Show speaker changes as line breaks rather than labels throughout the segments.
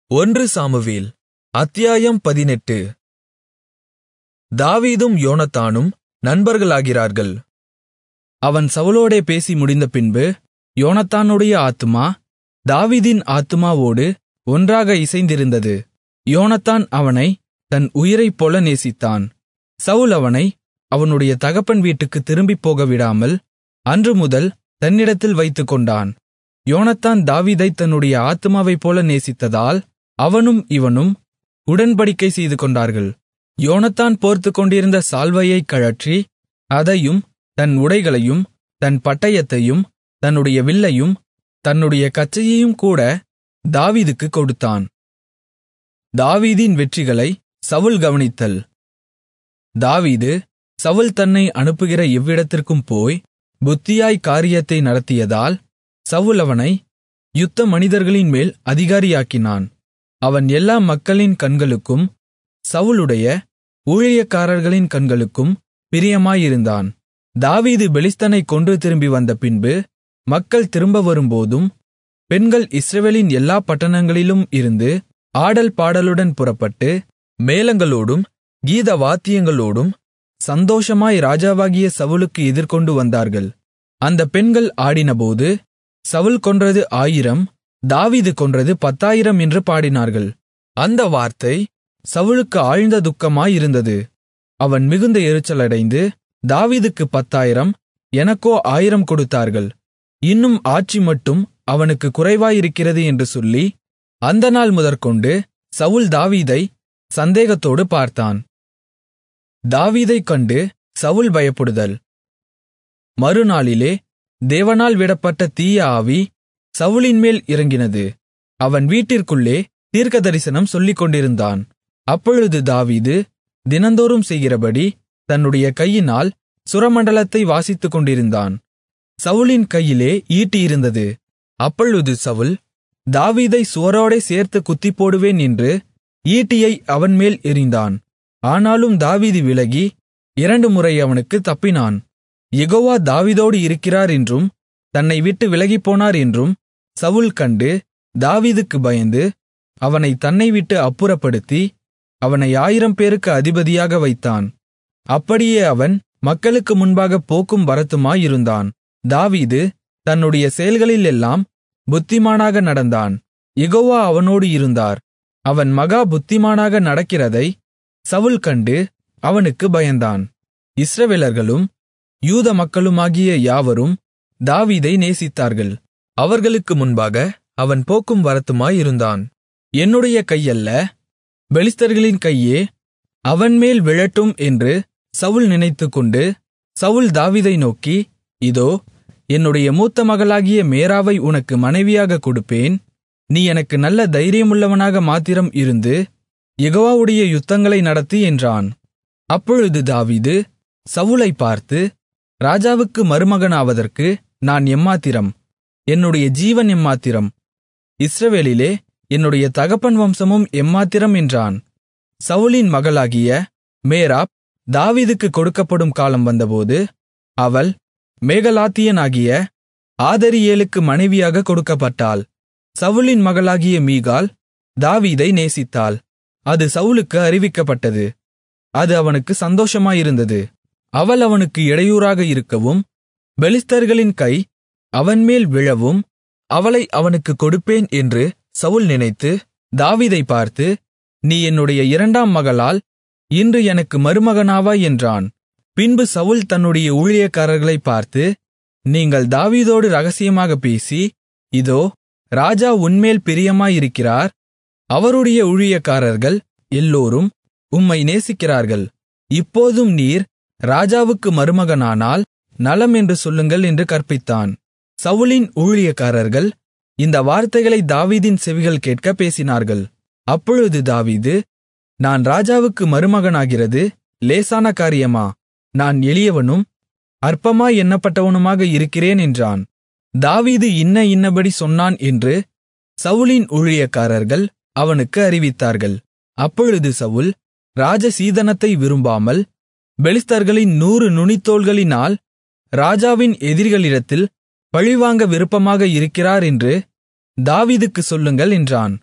ஒன்று சாமுவேல் அத்தியாயம் பதினெட்டு தாவீதும் யோனத்தானும் நண்பர்களாகிறார்கள்
அவன் சவுலோடே பேசி முடிந்தபின்பு யோனத்தானுடைய ஆத்துமா தாவீதின் ஆத்துமாவோடு ஒன்றாக இசைந்திருந்தது யோனத்தான் அவனைத் தன் உயிரைப்போல நேசித்தான் சவுல் அவனை அவனுடைய தகப்பன் வீட்டுக்குத் திரும்பிப் போகவிடாமல் அன்றுமுதல் தன்னிடத்தில் வைத்துக்கொண்டான் யோனத்தான் தாவீதைத் தன்னுடைய ஆத்துமாவைப்போல நேசித்ததால் அவனும் இவனும் உடன்படிக்கை செய்துகொண்டார்கள் யோனத்தான் போர்த்துக்கொண்டிருந்த சால்வையைக் கழற்றி அதையும் தன் உடைகளையும் தன் பட்டயத்தையும் தன்னுடைய வில்லையும் தன்னுடைய கச்சையையும் கூட தாவீதுக்குக் கொடுத்தான் தாவீதின் வெற்றிகளை சவுல் கவனித்தல் தாவீது சவுல் தன்னை அனுப்புகிற எவ்விடத்திற்கும் போய் புத்தியாய் காரியத்தை நடத்தியதால் சவுல் அவனை யுத்த மனிதர்களின்மேல் அதிகாரியாக்கினான் அவன் எல்லா மக்களின் கண்களுக்கும் சவுலுடைய ஊழியக்காரர்களின் கண்களுக்கும் பிரியமாயிருந்தான் தாவீது பெலிஸ்தனைக் கொன்று திரும்பி வந்த பின்பு மக்கள் திரும்ப வரும்போதும் பெண்கள் இஸ்ரவேலின் எல்லா பட்டணங்களிலும் இருந்து ஆடல் பாடலுடன் புறப்பட்டு மேளங்களோடும் கீத வாத்தியங்களோடும் சந்தோஷமாய் ராஜாவாகிய சவுலுக்கு எதிர்கொண்டு வந்தார்கள் அந்த பெண்கள் ஆடினபோது சவுல் கொன்றது ஆயிரம் தாவீது கொன்றது பத்தாயிரம் என்று பாடினார்கள் அந்த வார்த்தை சவுலுக்கு ஆழ்ந்த துக்கமாயிருந்தது அவன் மிகுந்த எரிச்சலடைந்து தாவீதுக்கு பத்தாயிரம் எனக்கோ ஆயிரம் கொடுத்தார்கள் இன்னும் ஆட்சி மட்டும் அவனுக்கு குறைவாயிருக்கிறது என்று சொல்லி அந்த நாள் முதற்கொண்டு சவுல் தாவீதை சந்தேகத்தோடு பார்த்தான் தாவீதைக் கண்டு சவுல் பயப்படுதல் மறுநாளிலே தேவனால் விடப்பட்ட தீய ஆவி சவுலின்மேல் இறங்கினது அவன் வீட்டிற்குள்ளே தீர்க்கதரிசனம் சொல்லிக்கொண்டிருந்தான் அப்பொழுது தாவீது தினந்தோறும் செய்கிறபடி தன்னுடைய கையினால் சுரமண்டலத்தை வாசித்துக் கொண்டிருந்தான் சவுலின் கையிலே ஈட்டி இருந்தது அப்பொழுது சவுல் தாவீதை சுவரோடே சேர்த்து குத்திப்போடுவேன் என்று ஈட்டியை அவன்மேல் எறிந்தான் ஆனாலும் தாவீது விலகி இரண்டு முறை அவனுக்கு தப்பினான் யெகோவா தாவீதோடு இருக்கிறார் என்றும் தன்னை விட்டு விலகிப்போனார் என்றும் சவுல் கண்டு தாவீதுக்கு பயந்து அவனை தன்னை விட்டு அப்புறப்படுத்தி அவனை ஆயிரம் பேருக்கு அதிபதியாக வைத்தான் அப்படியே அவன் மக்களுக்கு முன்பாக போக்கும் வரத்துமாயிருந்தான் தாவீது தன்னுடைய செயல்களிலெல்லாம் புத்திமானாக நடந்தான் யெகோவா அவனோடு இருந்தார் அவன் மகா புத்திமானாக நடக்கிறதை சவுல் கண்டு அவனுக்கு பயந்தான் இஸ்ரவேலர்களும் யூத மக்களுமாகிய யாவரும் தாவீதை நேசித்தார்கள்
அவர்களுக்கு முன்பாக அவன் போக்கும் வரத்துமாயிருந்தான்
என்னுடைய கையல்ல பெலிஸ்தர்களின் கையே அவன்மேல் விழட்டும் என்று சவுல் நினைத்துக்கொண்டு சவுல் தாவீதை நோக்கி இதோ என்னுடைய மூத்த மகளாகிய மேராவை உனக்கு மனைவியாகக் கொடுப்பேன் நீ எனக்கு நல்ல தைரியமுள்ளவனாக மாத்திரம் இருந்து யெகோவாவுடைய யுத்தங்களை நடத்தி என்றான் அப்பொழுது தாவீது சவுலை பார்த்து ராஜாவுக்கு மருமகனாவதற்கு நான் எம்மாத்திரம் என்னுடைய ஜீவன் எம்மாத்திரம் இஸ்ரவேலிலே என்னுடைய தகப்பன் வம்சமும் எம்மாத்திரம் என்றான் சவுலின் மகளாகிய மேராப் தாவீதுக்கு கொடுக்கப்படும் காலம் வந்தபோது அவள் மேகலாத்தியனாகிய ஆதரியேலுக்கு மனைவியாக கொடுக்கப்பட்டாள் சவுலின் மகளாகிய மீகாள் தாவீதை நேசித்தாள் அது சவுலுக்கு அறிவிக்கப்பட்டது அது அவனுக்கு சந்தோஷமாயிருந்தது அவள் அவனுக்கு இடையூறாக இருக்கவும் பெலிஸ்தர்களின் கை அவன்மேல் விழவும் அவளை அவனுக்கு கொடுப்பேன் என்று சவுல் நினைத்து தாவீதை பார்த்து நீ என்னுடைய இரண்டாம் மகளால் இன்று எனக்கு மருமகனாவாய் என்றான் பின்பு சவுல் தன்னுடைய ஊழியக்காரர்களை பார்த்து நீங்கள் தாவீதோடு ரகசியமாக பேசி இதோ ராஜா உன்மேல் பிரியமாயிருக்கிறார் அவருடைய ஊழியக்காரர்கள் எல்லோரும் உம்மை நேசிக்கிறார்கள் இப்போதும் நீர் ராஜாவுக்கு மருமகனானால் நலம் என்று சொல்லுங்கள் என்று கற்பித்தான் சவுலின் ஊழியக்காரர்கள் இந்த வார்த்தைகளை தாவீதின் செவிகள் கேட்க பேசினார்கள் அப்பொழுது தாவீது நான் ராஜாவுக்கு மருமகனாகிறது லேசான காரியமா நான் எளியவனும் அற்பமாய் எண்ணப்பட்டவனுமாக இருக்கிறேன் என்றான் தாவீது இன்ன இன்னபடி சொன்னான் என்று சவுலின் ஊழியக்காரர்கள் அவனுக்கு அறிவித்தார்கள் அப்பொழுது சவுல் ராஜசீதனத்தை விரும்பாமல் பெலிஸ்தர்களின் நூறு நுனித்தோள்களினால் ராஜாவின் எதிரிகளிடத்தில் பழிவாங்க விருப்பமாக இருக்கிறார் என்று தாவீதுக்குச் சொல்லுங்கள் என்றான்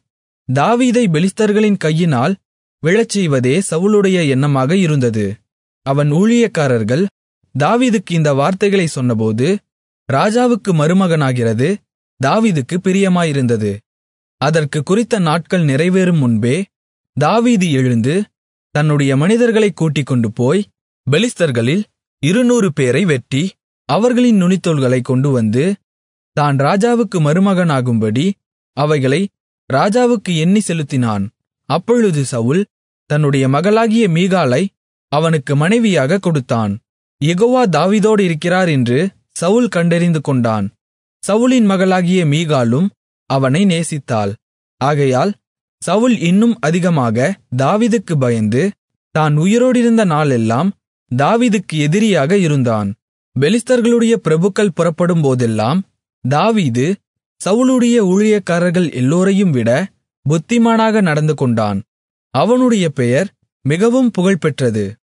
தாவீதை பெலிஸ்தர்களின் கையினால் விழச்செய்வதே சவுலுடைய எண்ணமாக இருந்தது அவன் ஊழியக்காரர்கள் தாவீதுக்கு இந்த வார்த்தைகளை சொன்னபோது ராஜாவுக்கு மருமகனாகிறது தாவீதுக்கு பிரியமாயிருந்தது அதற்கு குறித்த நாட்கள் நிறைவேறும் முன்பே தாவீது எழுந்து தன்னுடைய மனிதர்களைக் கூட்டிக்கொண்டு போய்
பெலிஸ்தர்களில் இருநூறு பேரை வெட்டி
அவர்களின் நுனித்தோல்களைக் கொண்டுவந்து தான் ராஜாவுக்கு மருமகனாகும்படி அவைகளை ராஜாவுக்கு எண்ணி செலுத்தினான் அப்பொழுது சவுல் தன்னுடைய மகளாகிய மீகாளை அவனுக்கு மனைவியாகக் கொடுத்தான் யெகோவா தாவீதோடு இருக்கிறார் என்று சவுல் கண்டறிந்து கொண்டான் சவுலின் மகளாகிய மீகாளும் அவனை நேசித்தாள் ஆகையால் சவுல் இன்னும் அதிகமாக தாவீதுக்கு பயந்து தான் உயிரோடிருந்த நாளெல்லாம் தாவீதுக்கு எதிரியாக இருந்தான் பெலிஸ்தர்களுடைய பிரபுக்கள் புறப்படும் போதெல்லாம் தாவீது சவுலுடைய ஊழியக்காரர்கள் எல்லோரையும் விட புத்திமானாக நடந்து கொண்டான் அவனுடைய பெயர் மிகவும் புகழ்பெற்றது